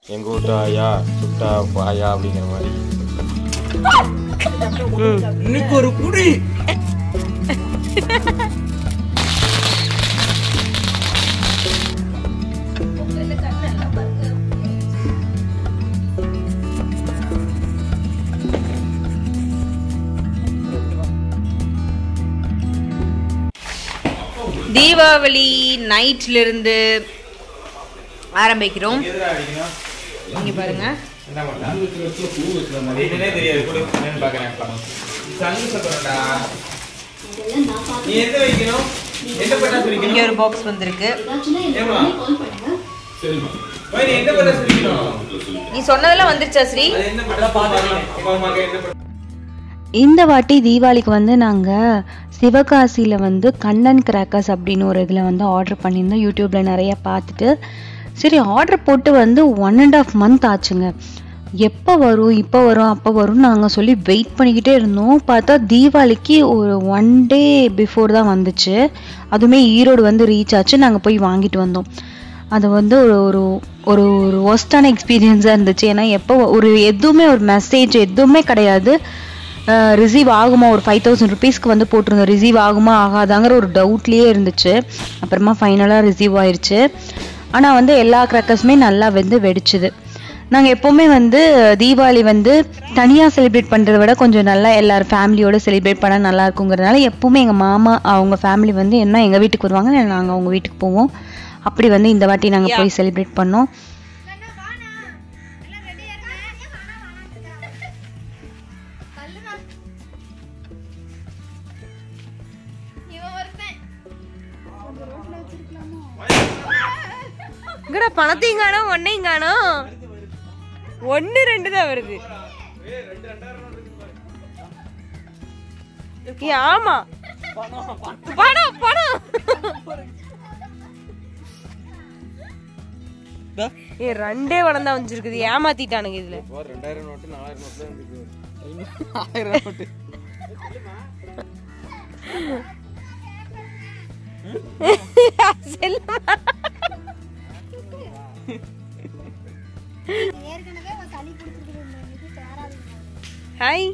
எங்கள் வீட்டு ஆயா சுட்டா ஆயா அப்படிங்கிற மாதிரி இன்னைக்கு ஒரு குடி தீபாவளி நைட்ல இருந்து ஆரம்பிக்கிறோம் இங்க பாருங்க என்னன்னே தெரியாது கூட என்னன்னு பார்க்குறேன் சங்கு சக்கரம்டா நீ எந்த வைக்கணும் எந்த பட்டாசு இங்க வைக்கணும் ஒரு பாக்ஸ் வந்திருக்கு ஏமா நீ எந்த பட்டாசு வைக்கணும் நீ சொன்னதெல்லாம் வந்துருச்சா ஸ்ரீ அது என்ன பட்டாசு பார்க்கலாம் உங்க அம்மாக்கு என்ன பட்டாசு இந்த வாட்டி தீபாவளிக்கு வந்து நாங்கள் சிவகாசியில் வந்து கண்ணன் கிராக்கர்ஸ் அப்படின்னு ஒரு இதில் வந்து ஆர்டர் பண்ணியிருந்தோம் யூடியூப்பில் நிறைய பார்த்துட்டு சரி ஆர்டர் போட்டு வந்து ஒன் அண்ட் ஆஃப் மந்த் ஆச்சுங்க எப்போ வரும் இப்போ வரும் அப்போ வரும்னு நாங்கள் சொல்லி வெயிட் பண்ணிக்கிட்டே இருந்தோம் பார்த்தா தீபாவளிக்கு ஒரு ஒன் டே பிஃபோர் தான் வந்துச்சு அதுவுமே ஈரோடு வந்து ரீச் ஆச்சு நாங்கள் போய் வாங்கிட்டு வந்தோம் அது வந்து ஒரு ஒரு ஒரு ஒரு ஒஸ்டான எக்ஸ்பீரியன்ஸாக இருந்துச்சு ஏன்னா எப்போ ஒரு எதுவுமே ஒரு மெசேஜ் எதுவுமே கிடையாது ரிசீவ் ஆகுமா ஒரு ஃபைவ் தௌசண்ட் ருபீஸ்க்கு வந்து போட்டிருந்தோம் ரிசீவ் ஆகுமா ஆகாதாங்கிற ஒரு டவுட்லேயே இருந்துச்சு அப்புறமா ஃபைனலாக ரிசீவ் ஆயிருச்சு ஆனால் வந்து எல்லா கிராக்கர்ஸுமே நல்லா வந்து வெடிச்சுது நாங்கள் எப்போவுமே வந்து தீபாவளி வந்து தனியாக செலிப்ரேட் பண்ணுறத விட கொஞ்சம் நல்லா எல்லாரும் ஃபேமிலியோட செலிப்ரேட் பண்ணால் நல்லா இருக்குங்கிறதுனால எப்போவுமே எங்கள் மாமா அவங்க ஃபேமிலி வந்து என்ன எங்கள் வீட்டுக்கு வருவாங்க நாங்கள் அவங்க வீட்டுக்கு போவோம் அப்படி வந்து இந்த வாட்டி நாங்கள் போய் செலிப்ரேட் பண்ணோம் இங்கடா பணத்தையும் காணோம் ஒன்னையும் காணோம் ஒன்னு ரெண்டு தான் வருது ஏ, ஆமா பணம் பணம் ஏ ரெண்டே பணம் தான் வந்துருக்குது ஏமாத்திட்டானுங்க இதுல ரெண்டாயிரம் நோட்டு நாலாயிரம் நோட்டு தான் இருக்கு ஆயிரம் நோட்டு செல்லுமா ஹாய்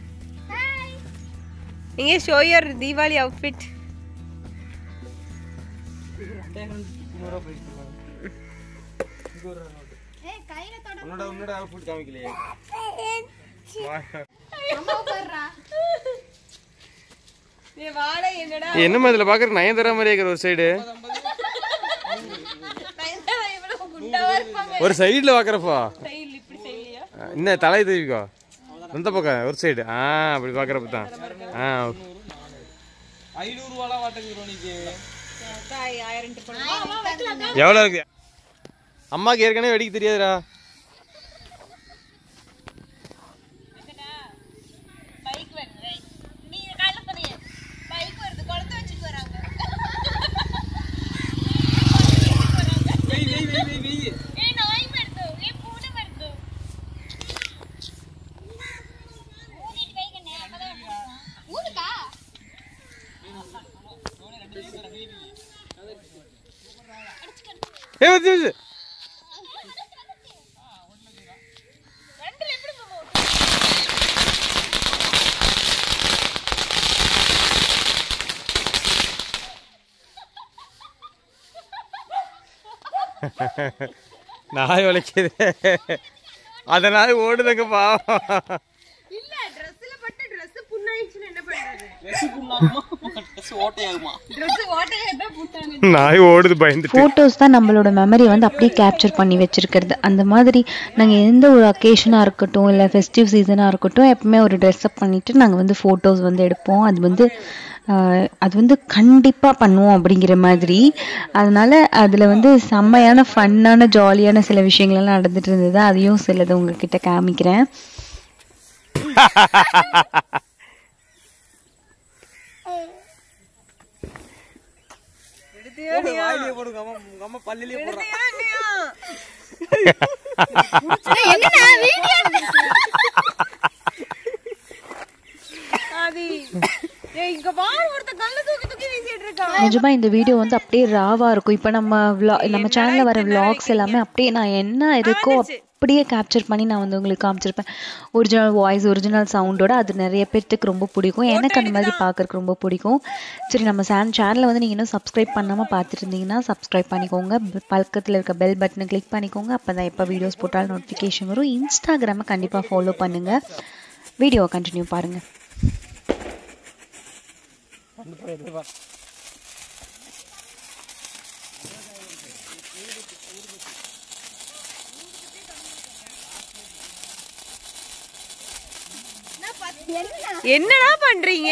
இங்கே ஷோ யுவர் தீபாவளி அவுட்ஃபிட் உன்னோட உன்னோட அவுட்ஃபிட் காமிக்கலையே ஏ வாடா என்னடா என்னம்மா இதுல பாக்குற நயன்தாரா மாதிரி இருக்கிற ஒரு சைடு இவ்வளவு குண்டாவா இருப்பாங்க ஒரு சைடுல பாக்குறப்பா சைடுல இப்படி சைடுலயா என்ன தலை தூவிக்கோ அந்த பக்கம் ஒரு சைடு ஆ அப்படி பாக்குறப்ப தான் ஆ ஐநூறு ரூபாலாம் வாட்டங்குறோம் நீக்கு ஆயிரம் எவ்வளவு இருக்கு அம்மாக்கு ஏற்கனவே வெடிக்க தெரியாதுடா பைக் வருது நீங்க காலைல போறீங்க பைக் வருது குழந்தை வச்சுட்டு வராங்க வெய் வெய் வெய் வெய் வெய் ஏ நாய் வருது ஏ பூனை வருது ஊதிட்டு கை கண்ணே அப்பதான் ஊதுக்கா ஏ வச்சு வச்சு ரெண்டுல எப்படி போவோம் நாய் உழைக்குது அந்த நாய் ஓடுதுங்க பாவம் இல்ல ட்ரெஸ்ல பட்டு Dress புண்ணாயிடுச்சுன்னு என்ன பண்றது ட்ரெஸ் புண்ணாகுமா ட்ரெஸ் ஓட்டையாகுமா Dress ஓட்டையா புட்டாங்க நாய் ஓடுது பயந்துட்டு ஃபோட்டோஸ் தான் நம்மளோட மெமரியை வந்து அப்படியே கேப்சர் பண்ணி வச்சிருக்கிறது அந்த மாதிரி நாங்கள் எந்த ஒரு அக்கேஷனாக இருக்கட்டும் இல்லை ஃபெஸ்டிவ் சீசனாக இருக்கட்டும் எப்பவுமே ஒரு ட்ரெஸ்அப் பண்ணிவிட்டு நாங்கள் வந்து ஃபோட்டோஸ் வந்து எடுப்போம் அது வந்து ஆஹ், அது வந்து கண்டிப்பாக பண்ணுவோம் அப்படிங்கிற மாதிரி அதனால அதில் வந்து செம்மையான ஃபன்னான ஜாலியான சில விஷயங்கள்லாம் நடந்துட்டு இருந்தது அதையும் சிலது உங்ககிட்ட காமிக்கிறேன் வாயிலே போடுங்க அம்மா உங்க அம்மா பல்லிலே போடுறான் அது ஏய் இங்க பாரு ஒருத்த கல்ல தூக்கி தூக்கி வீசிட்டு இருக்கான் நிஜமாக இந்த வீடியோ வந்து அப்படியே ராவாக இருக்கும் இப்போ நம்ம vlog நம்ம சேனலில் வர vlogs எல்லாமே அப்படியே நான் என்ன இருக்கோ அப்படியே கேப்சர் பண்ணி நான் வந்து உங்களுக்கு காமிச்சிருப்பேன் ஒரிஜினல் வாய்ஸ் ஒரிஜினல் சவுண்டோட அது நிறைய பேர்த்துக்கு ரொம்ப பிடிக்கும் எனக்கு அந்த மாதிரி பார்க்கறதுக்கு ரொம்ப பிடிக்கும் சரி நம்ம சேன் சேனலை வந்து நீங்கள் இன்னும் சப்ஸ்கிரைப் பண்ணாமல் பார்த்துட்டு இருந்தீங்கன்னா சப்ஸ்கிரைப் பண்ணிக்கோங்க பெ- பக்கத்தில் இருக்க பெல் பட்டனை கிளிக் பண்ணிக்கோங்க அப்போ தான் எப்போ வீடியோஸ் போட்டாலும் நோட்டிஃபிகேஷன் வரும் இன்ஸ்டாகிராமை கண்டிப்பாக ஃபாலோ பண்ணுங்கள் வீடியோவை கண்டினியூ பாருங்கள் என்னடா பண்றீங்க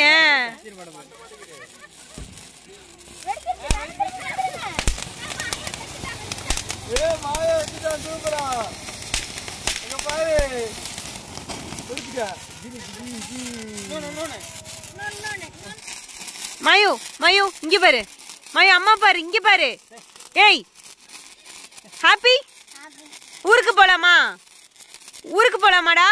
மயு மயு இங்க பாரு மயு அம்மா பாரு இங்க பாரு ஏய் ஹாப்பி ஊருக்கு போலாமா ஊருக்கு போலாமாடா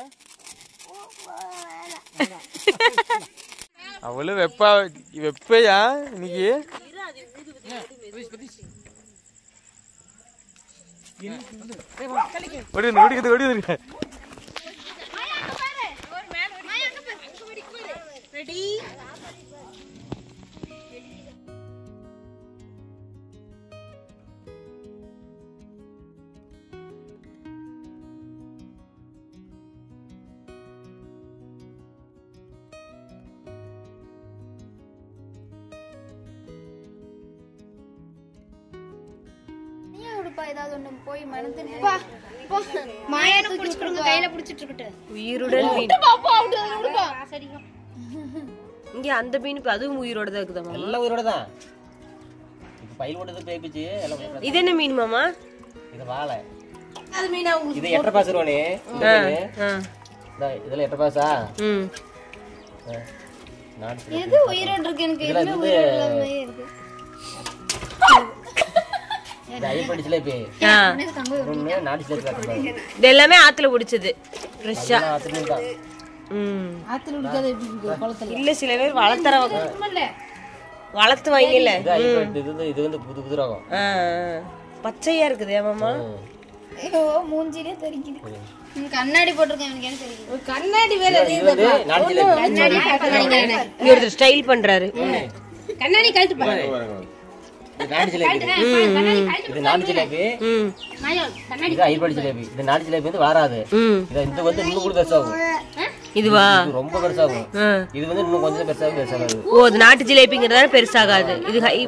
அவளும் வெப்பா வெப்பையா இன்னைக்கு ஓடி வந்து, ஓடி வந்து, ஓடி வந்து. மாயானு புடிச்சு கொடுங்க கையில புடிச்சிட்டு இருக்கட்டும் உயிருடன் மீன் இங்க அந்த மீன் இப்ப அதுவும் உயிரோட தான் இருக்குதா மாமா எல்லாம் உயிரோட தான் இப்போ பயில் ஓட்டது பேப்பிச்சு எல்லாம் உயிரோட இது என்ன மீன் மாமா தான். இது வாழை இது எட்டரை பாஸ் வருவானே இந்த மீனு. ஆ. இந்தா, இதெல்லாம் எட்டரை பாஸா ம் நான் எது உயிரோடு இருக்கு எனக்கு இதுல எதுவுமே வந்து உயிரோடு இல்லாத மாதிரியே இருக்கு இந்த ஐப்படி சிலேபி ஆ. ஒன்று நாட்டு சிலேபி காட்டுறாங்க இது எல்லாமே ஆத்துல பிடிச்சது ஃப்ரெஷ்ஷா ஆத்திரம் தான் ம் இல்ல சில பேர் வளர்த்துற வளர்த்து வாங்கல இது ஐப்படி இது வந்து இது வந்து புது புது ரகம் ஆ, ஆ. பச்சையா இருக்குது மாமா ம். ஐயோ மூஞ்சிலே தெரிக்குது ம், கண்ணாடி போட்டிருக்கேன் எனக்கு என்ன தெரியும் கண்ணாடி இது வந்து நாட்டு சிலேபி இங்க ஒருத்தர் ஸ்டைல் பண்றாரு கண்ணாடி கழட்டு இது நாட்டு சிலேபி இது நாட்டு சிலேபி ம் இது ஐப்படி சிலேபி இது நாட்டு சிலேபி வந்து வராது ம் இது இது வந்து இன்னும் கூட பெருசாகும் இதுவா இது ரொம்ப பெருசாகும் ஆ. இது வந்து இன்னும் கொஞ்சம் பெருசாகும் பெருசாகாது ஓ அது நாட்டு ஜிலேபிங்கிறதால பெருசாகாது இது ஹை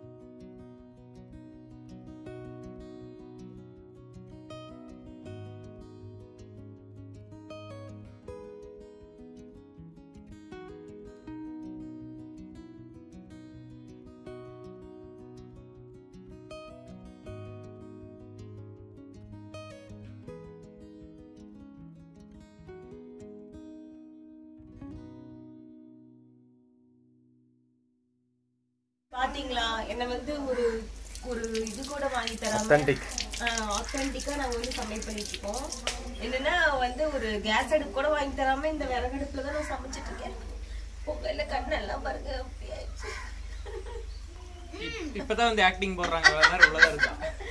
பாத்தீங்களா என்ன வந்து ஒரு ஒரு இது கூட வாங்கி தராம Authentic. ஆத்தென்டிக்கா நாங்க வந்து சமையல் பண்ணிட்டு இருக்கோம் என்னன்னா வந்து ஒரு கேஸ் அடுப்பு கூட வாங்கி தராம இந்த விறகடுப்புல தான் நான் சமைச்சிட்டு இருக்கேன் பொங்கல்ல கண்ணெல்லாம் பாருங்க அப்படி ஆயிடுச்சு இப்பதான் வந்து ஆக்டிங் போடுறாங்க வேற நேரம் உள்ளதா இருக்கா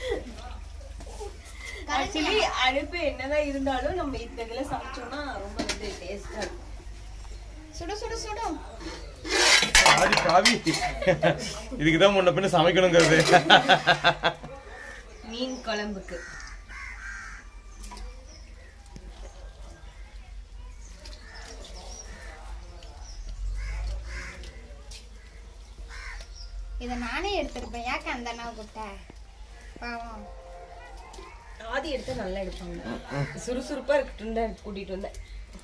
ஆக்சுவலி அடுப்பு என்னதான் இருந்தாலும் நம்ம இந்த இதுல சமைச்சோம்னா ரொம்ப வந்து டேஸ்டா இருக்கும் சுடு சுடு சுடும் ஆதி காவி இதுக்குதான் முன்ன பின்ன சமைக்கணுங்கிறது மீன் குழம்புக்கு இதை நானே எடுத்திருப்பேன் யாக்க அந்த அண்ணாவை கூப்பிட்ட பாவம் ஆதி எடுத்தா நல்லா எடுப்பாங்க சுறுசுறுப்பா இருக்கட்டும் தான் கூட்டிட்டு வந்தேன்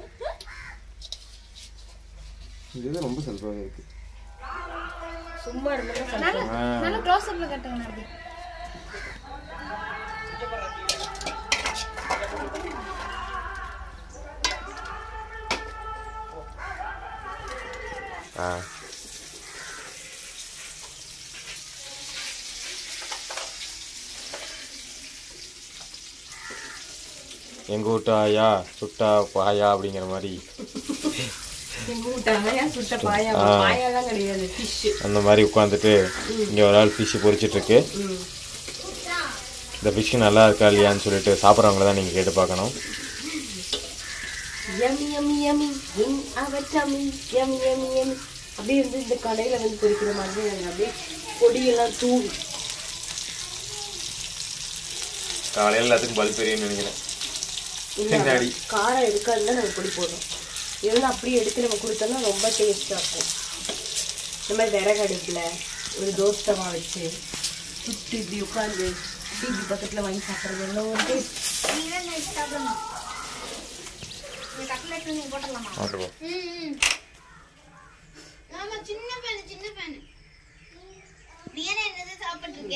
இது ரொம்ப செல்வாக இருக்கு சும்மா இருந்தாலும் நல்லா நல்லா க்ளோஸ் அப்ல கட்டுங்க நாளைக்கு ஆ எங்க வீட்டு ஆயா சுட்டா பாயா அப்படிங்கிற மாதிரி மூட்டாமையா சுட்ட பாயா பாயாலாம் கிடையாது ஃபிஷ் அந்த மாதிரி உட்காந்துட்டு இங்கே ஒரு ஆள் ஃபிஷ்ஷு பொரிச்சிட்ருக்கு இந்த ஃபிஷ்ஷு நல்லா இருக்கா இல்லையான்னு சொல்லிட்டு சாப்பிட்றவங்கள தான் நீங்கள் கேட்டு பார்க்கணும் yummy yummy yummy in our tummy yummy yummy yummy அப்படியே வந்து இந்த கடையில வந்து பொரிக்கிற மாதிரி நாங்க அப்படியே பொடியெல்லாம் தூவி காலையில் எல்லாத்துக்கும் பல்ப் எரியும்னு நினைக்கிறேன் இல்ல, பின்னாடி. காரம் எடுக்காதுன்னா நம்ம பொடி போடுறோம் இதெல்லாம் அப்படியே எடுத்து நம்ம கொடுத்தோம்னா ரொம்ப டேஸ்டா இருக்கும் இந்த மாதிரி விறகு அடுப்புல ஒரு தோசை தவா வச்சு சுத்தி இப்படி உட்காந்து டிவி பக்கத்துல வாங்கி சாப்பிடுறது எவ்வளோ ஒரு டேஸ்ட் சாப்பிட்டு ஆமா சின்ன பேனு சின்ன பேனு நீ என்ன என்னது சாப்பிட்டு இருக்க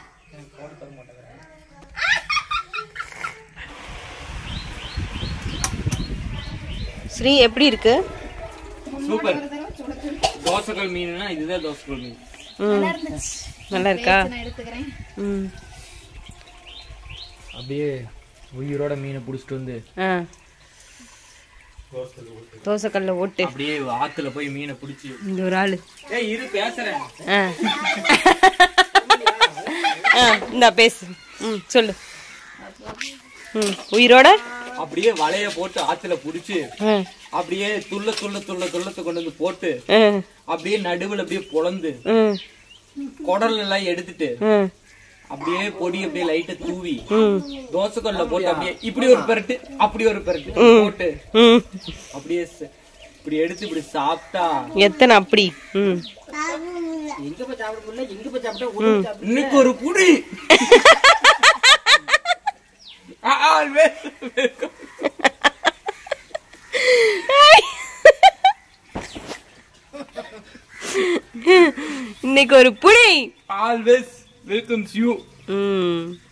ஸ்ரீ எப்படி இருக்கு சூப்பர் தோசைக்கல் மீன்னா இதுதான் தோசைக்கல் மீன் நல்லா இருக்கா நான் எடுத்துக்கிறேன் ம் அப்படியே உயிரோட மீனை பிடிச்சிட்டு வந்து ஆ தோசைக்கல்ல ஓட்டு அப்படியே ஆத்துல போய் மீனை பிடிச்சி இந்த ஒரு ஆளு ஏய் இரு பேசுறேன் ஆ ஆ இந்தா பேசு ம் சொல்லு ம் உயிரோட அப்படியே வலைய போட்டு ஆத்துல புடிச்சு ம் அப்படியே துள்ள துள்ள துள்ள துள்ளத்தை கொண்டு வந்து போட்டு ம் அப்படியே நடுவுல அப்படியே பொளந்து ம் குடல் எல்லாம் எடுத்துட்டு ம் அப்படியே பொடி அப்படியே லைட்டா தூவி ம் தோசைக்கல்ல போட்டு அப்படியே இப்படி ஒரு பெரட்டு அப்படி ஒரு பெரட்டு போட்டு ம் அப்படியே ச- இப்படி எடுத்து இப்படி சாப்பிட்டா எத்தனை அப்படி ம் இன்னைக்கு ஒரு புடி ஆல்வேஸ் இன்னைக்கு ஒரு புடி ஆல்வேஸ் வெல்கம்ஸ் யூ ம்